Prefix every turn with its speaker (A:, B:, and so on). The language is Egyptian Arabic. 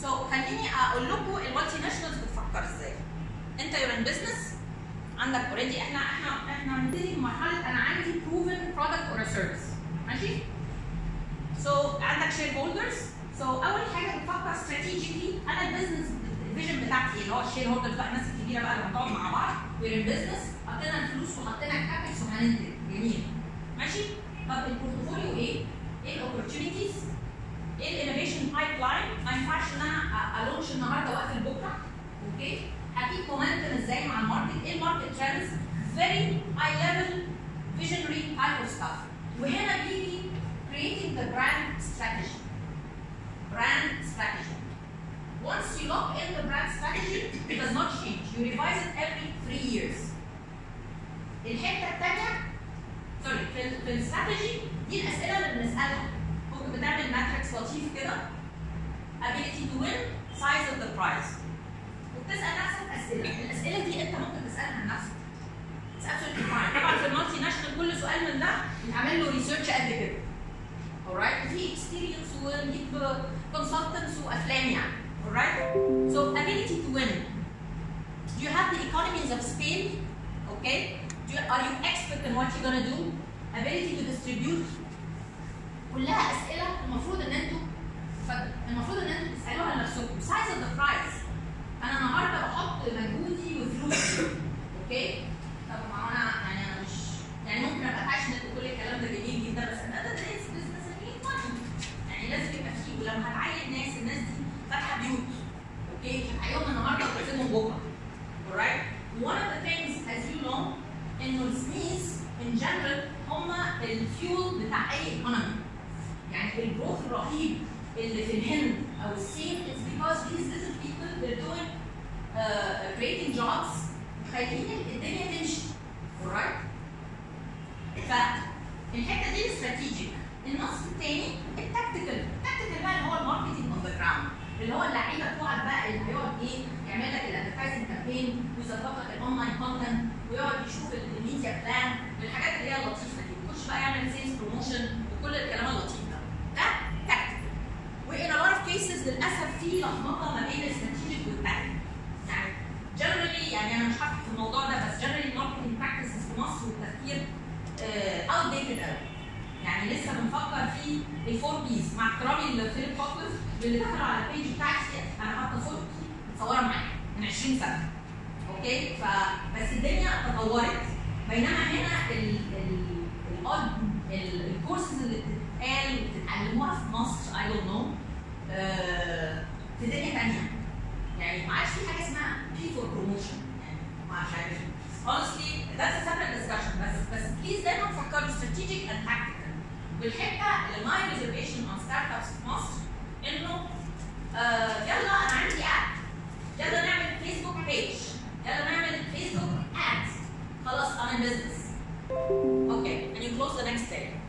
A: سو so, خليني اقول لكم المالتي ناشونالز بتفكر ازاي انت يور ان بزنس عندك اوريدي احنا احنا احنا هنبتدي بمرحله انا عندي بروفن برودكت اور سيرفيس ماشي سو so, عندك شير هولدرز سو اول حاجه بتفكر استراتيجيكلي انا البيزنس الفيجن بتاعتي اللي هو الشير هولدرز بقى الناس الكبيره بقى اللي هنقعد مع بعض وير ان بزنس حطينا الفلوس وحطينا الكابكس وهننتج جميل ماشي طب البورتفوليو ايه؟ ايه الاوبورتيونيتيز؟ ايه الانوفيشن بايب لاين؟ ما ينفعش ان انا الونش النهارده واقفل بكره اوكي؟ هجيب مومنتم ازاي مع الماركت؟ ايه الماركت ترندز؟ فيري هاي ليفل visionary type of stuff وهنا بيجي creating the brand strategy brand strategy once you lock in the brand strategy it does not change you revise it every three years الحته الثانيه سوري في ال- في الاستراتيجي دي الاسئله اللي بنسالها ممكن بتعمل ماتريكس لطيف كده ability to win size of the prize وبتسال نفسك اسئله الاسئله دي انت ممكن تسالها لنفسك It's absolutely fine طبعا في المالتي ناشونال كل سؤال من ده بيتعمل له ريسيرش قد كده alright وفي اكسبيرينس ونجيب كونسلتنتس وافلام يعني alright so ability to win do you have the economies of scale okay do you, are you expert in what you're gonna do ability to distribute كلها اسئله المفروض ان انتوا ف- المفروض ان انتوا تسالوها لنفسكم size of the prize انا النهارده بحط مجهودي وفلوسي اوكي طب ما هو انا يعني انا مش يعني ممكن ابقى باشنت وكل الكلام ده جميل جدا بس انا ده از بزنس يعني لازم يبقى فيه ولما هتعين ناس الناس دي فاتحه بيوت اوكي مش هتعينهم النهارده وتسيبهم بكره alright one of the things as you know انه السنيز in general هما الفيول بتاع اي ايكونومي يعني الجروث الرهيب اللي في الهند او الصين it's because these little people they're doing uh, creating jobs مخليين الدنيا تمشي alright فالحته دي الاستراتيجيك النص الثاني التكتيكال التكتيكال بقى اللي هو الماركتنج اون ذا جراوند اللي هو اللعيبه بتوعك بقى اللي هيقعد ايه يعمل لك الادفرتايزنج كامبين ويظبط لك الاونلاين كونتنت ويقعد يشوف الميديا بلان والحاجات اللي هي اللطيفه دي ويخش بقى يعمل سيلز بروموشن وكل الكلام اللطيف ده ده تكتيكال وان a lot of cases للاسف في لخبطه ما بين الاستراتيجيك والتكتيكال يعني جنرالي يعني انا مش هحكي في الموضوع ده بس جنرالي الماركتنج براكتسز في مصر والتفكير اوت ديتد قوي يعني لسه بنفكر في الفور بيز مع احترامي لفيليب كوكلز واللي دخلوا على البيج بتاعتي انا حاطه صورتي متصوره معايا من 20 سنه اوكي فبس الدنيا تطورت بينما هنا ال ال الأود ال- الكورسز اللي بتتقال وبتتعلموها في مصر اي دونت نو في دنيا ثانيه يعني ما عادش في حاجه اسمها بي فور بروموشن يعني ما مش عارف honestly that's a separate discussion بس بس بليز دايما فكروا strategic and tactical والحته اللي my reservation on startups في مصر انه آه يلا انا عندي اب يلا نعمل فيسبوك بيج يلا نعمل فيسبوك ادز خلاص I'm in business okay and you close the next day